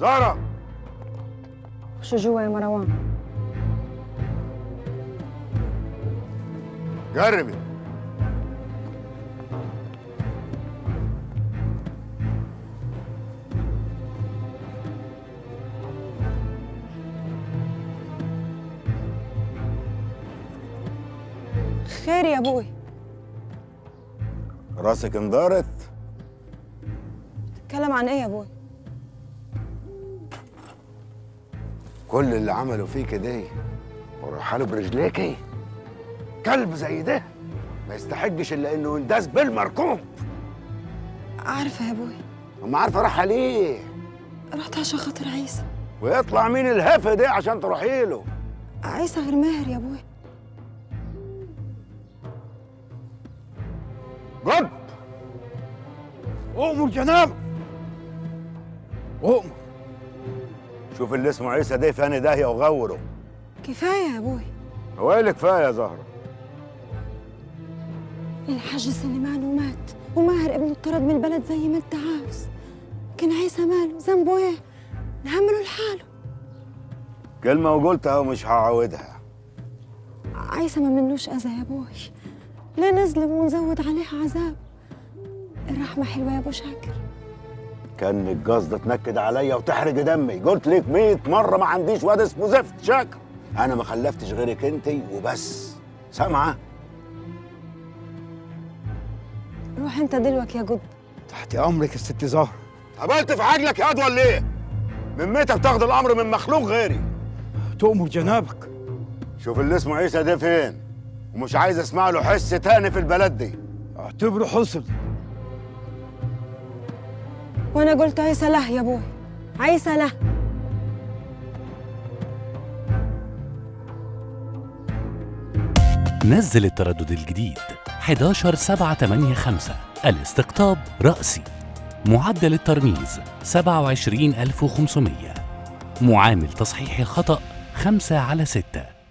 زهرة شو جوا يا مروان جربي خير يا ابوي راسك اندارت تتكلم عن ايه يا ابوي كل اللي عملوا فيك ده وراح له برجليكي كلب زي ده ما يستحقش الا انه ينداس بالمركوب عارفه يا ابوي اما عارفه راح ليه رحت عشان خاطر عيسى ويطلع مين الهفه ده عشان تروحي له عيسى غير ماهر يا ابوي جد أؤمر جنابك أؤمر شوف اللي اسمه عيسى ده فاني داهيه وغوره كفايه يا ابوي هو إيه اللي كفايه يا زهره الحاج سليمان ومات وماهر ابنه اتطرد من البلد زي ما انت عاوز كان عيسى ماله ذنبه ايه نهمله لحاله كلمه وقلتها ومش هعودها عيسى ما منوش اذى يا ابوي لا نظلم ونزود عليه عذاب الرحمه حلوه يا ابو شاكر كانك قصده تنكد عليا وتحرق دمي قلت لك 100 مره ما عنديش واد اسمه زفت شاكر انا ما خلفتش غيرك انت وبس سامعه روح انت دلوك يا جد تحت أمرك يا ست زهرة قبلت في عجلك يا ولا ايه من متى بتاخد الامر من مخلوق غيري تؤمر جنابك شوف اللي اسمه عيسى ده فين ومش عايز اسمع له حس تاني في البلد دي اعتبره حصل وانا قلت عيسى له يا ابوي عيسى له نزل التردد الجديد 11785 الاستقطاب رأسي معدل الترميز 27500 معامل تصحيح الخطأ 5 على 6